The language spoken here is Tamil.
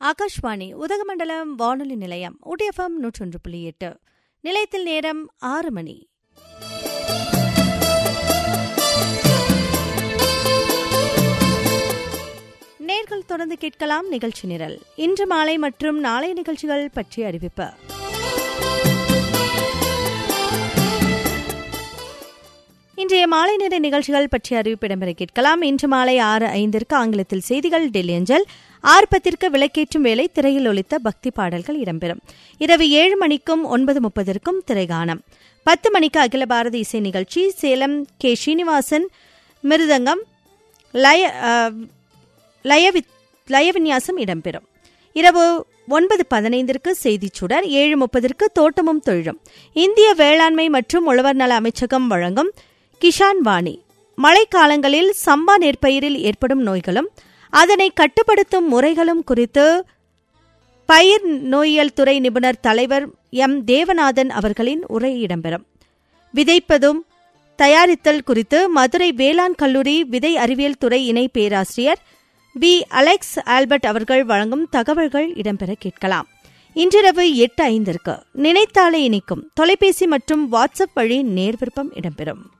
ஆகாஷ்வாணி உதகமண்டலம் வானொலி நிலையம் உடிஎஃப்எம் நூற்றொன்று புள்ளி எட்டு நிலையத்தில் நேரம் ஆறு மணி நேர்கள் தொடர்ந்து கேட்கலாம் நிகழ்ச்சி நிரல் இன்று மாலை மற்றும் நாளை நிகழ்ச்சிகள் பற்றி அறிவிப்பு இன்றைய மாலை நேர நிகழ்ச்சிகள் பற்றிய அறிவிப்பு இடம்பெற கேட்கலாம் இன்று மாலை ஆறு ஐந்திற்கு ஆங்கிலத்தில் செய்திகள் டெல்லி அஞ்சல் ஆறு பத்திற்கு விளக்கேற்றும் வேலை திரையில் ஒலித்த பக்தி பாடல்கள் இடம்பெறும் இரவு ஏழு மணிக்கும் ஒன்பது முப்பதற்கும் திரைகானம் பத்து மணிக்கு அகில பாரத இசை நிகழ்ச்சி சேலம் கே ஸ்ரீனிவாசன் மிருதங்கம் லய லயவி லயவின்யாசம் இடம்பெறும் இரவு ஒன்பது பதினைந்திற்கு செய்திச் சுடர் ஏழு முப்பதற்கு தோட்டமும் தொழிலும் இந்திய வேளாண்மை மற்றும் உழவர் நல அமைச்சகம் வழங்கும் கிஷான் வாணி மழைக்காலங்களில் சம்பா நெற்பயிரில் ஏற்படும் நோய்களும் அதனை கட்டுப்படுத்தும் முறைகளும் குறித்து பயிர் நோயியல் துறை நிபுணர் தலைவர் எம் தேவநாதன் அவர்களின் உரை இடம்பெறும் விதைப்பதும் தயாரித்தல் குறித்து மதுரை வேளாண் கல்லூரி விதை அறிவியல் துறை இணை பேராசிரியர் பி அலெக்ஸ் ஆல்பர்ட் அவர்கள் வழங்கும் தகவல்கள் இடம்பெற கேட்கலாம் இன்றிரவு எட்டு ஐந்திற்கு நினைத்தாலே இனிக்கும் தொலைபேசி மற்றும் வாட்ஸ்அப் வழி நேர்விருப்பம் இடம்பெறும்